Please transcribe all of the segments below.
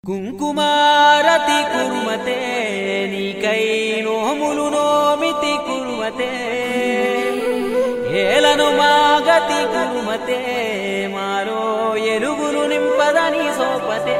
కుంకుమారతి కుర్మతే నీకై నోములు నోమితి కుర్మతే ఏలను మాగతి కుర్మతే మాలో ఎలుగులు నింపదని సోపతే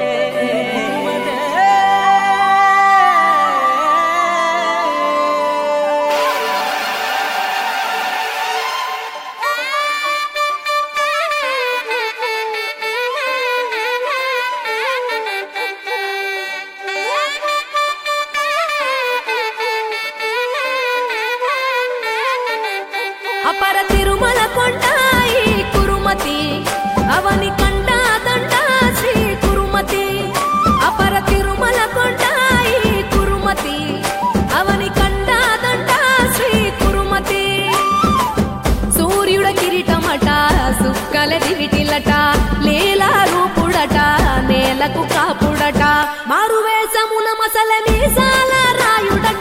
అపర తిరుమల కొండాయి కురుమతి అవని కండ దండ శ్రీ కురుమతి అపర తిరుమల కొండాయి కురుమతి అవని కండ దండ శ్రీ కురుమతి సూర్యుడ కిరీటమట సుక్కల దివిటిలట లీలా రూపుడట నేలకు కాపుడట మారువేషమున మసల మీసాల రాయుడట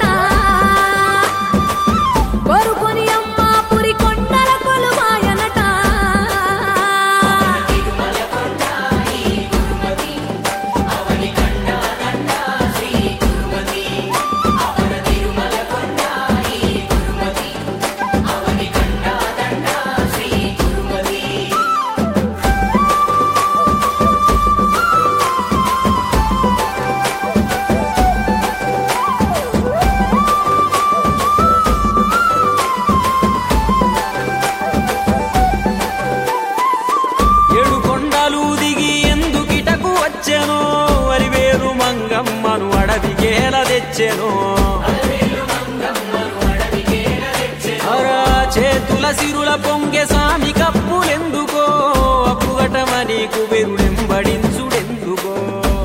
కొరుకొని అమ్మ పురి కొండల కొలువాయనట ఏడు కొండలు దిగి ఎందుకిటకు వచ్చెను వరివేరు మంగమ్మను అడవికేల తెచ్చెను అరా చేతుల సిరుల పొంగె స్వామి కప్పులెందుకో అప్పుగటమని కుబెరుడెంబడించుడెందుకో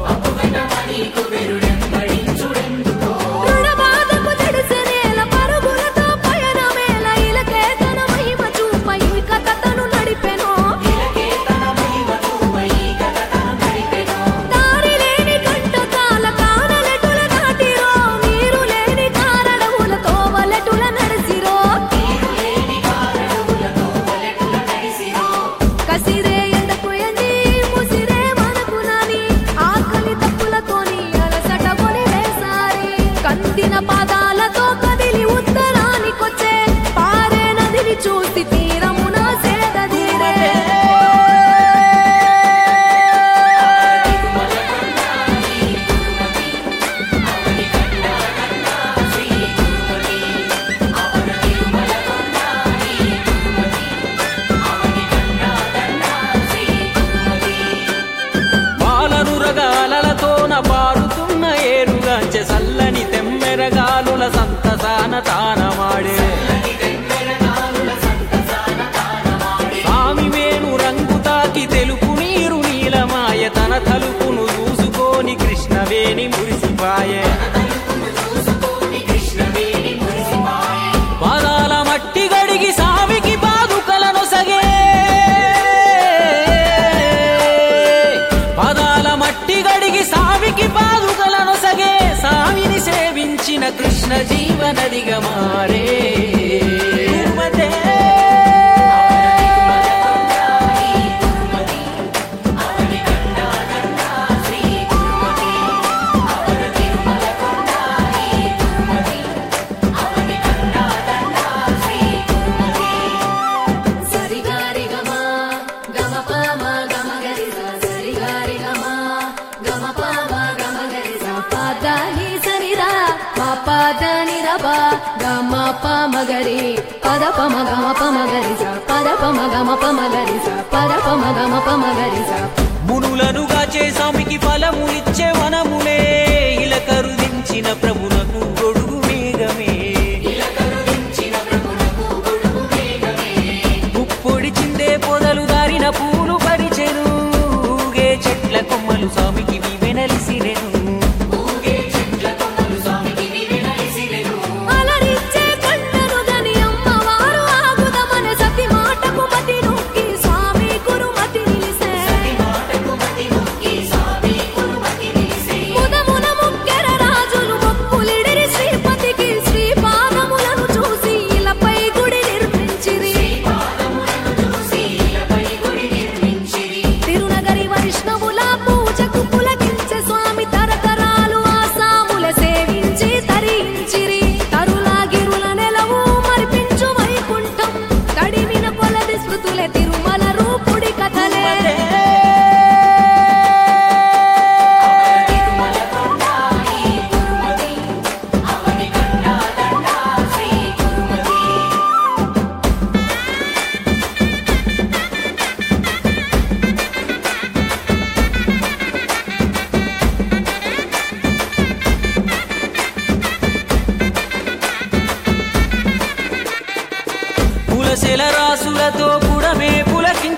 రుణబాధకు జడిసెనేల పరుగులతో పయనమేల ఇలకే తన మహిమ చూప ఈ కథ తను నడిపెను దారి లేని కంటకాల కానలెటుల దాటిరో నీరు లేని కారణముల తోవలెటుల నడిసిరో కసిరే ఎండకు ఎండి ముసిరే మనకు నాని ఆకలి తప్పులతోని అలసట కొని వేసారి కందిన పాదాలతో కదిలి ఉత్తరానికొచ్చే పారే నదిని చూసి తీరమున సేదీరే పాలను రగాలతోన పారుతున్న ఏరుగాంచె సల్లని తెమ్మెరగాలుల సంతసాన తానమాడే స్వామి వేణు రంగు తాకి తెలుపు నీరు నీలమాయ తన తలుపును చూసుకొని కృష్ణవేణి మురిసిపాయే పాదాల మట్టి గడిగి సామికి పాదుకలను సగే పాదాల మట్టి గడిగి సామికి పాదుకలను సగే సామిని సేవించిన కృష్ణ జీవనదిగా మారే తిరుమతే. సరిగారి గమ గమ పమ గమ గరి స సరిగారి గమ గమ పమ గమ గరి స పదని సరిరా మా పదని రబ గమ పమ గరి పద పమ గమ పమ గరి స పద పమ గమ పమ గరి స పద పమ గమ పమ గరి స మునులనుగా చేసామికి ఫలములిచ్చే వనములే ఇల కరుదించిన ప్రభునకు గొడుగు మేఘమే ముప్పొడి చిందే పొదలు దారిన పూలు పరిచెను ఊగే చెట్ల కొమ్మలు స్వామికి వినలిసినెను అలరించే కొండను గని అమ్మవారు ఆగుదమన సతి మాటకు మతి నొక్కి స్వామి గురుమతి నిలిసే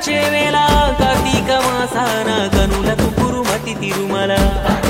వచ్చే వేళ కార్తీక మాసాన కనులకు కురుమతి తిరుమల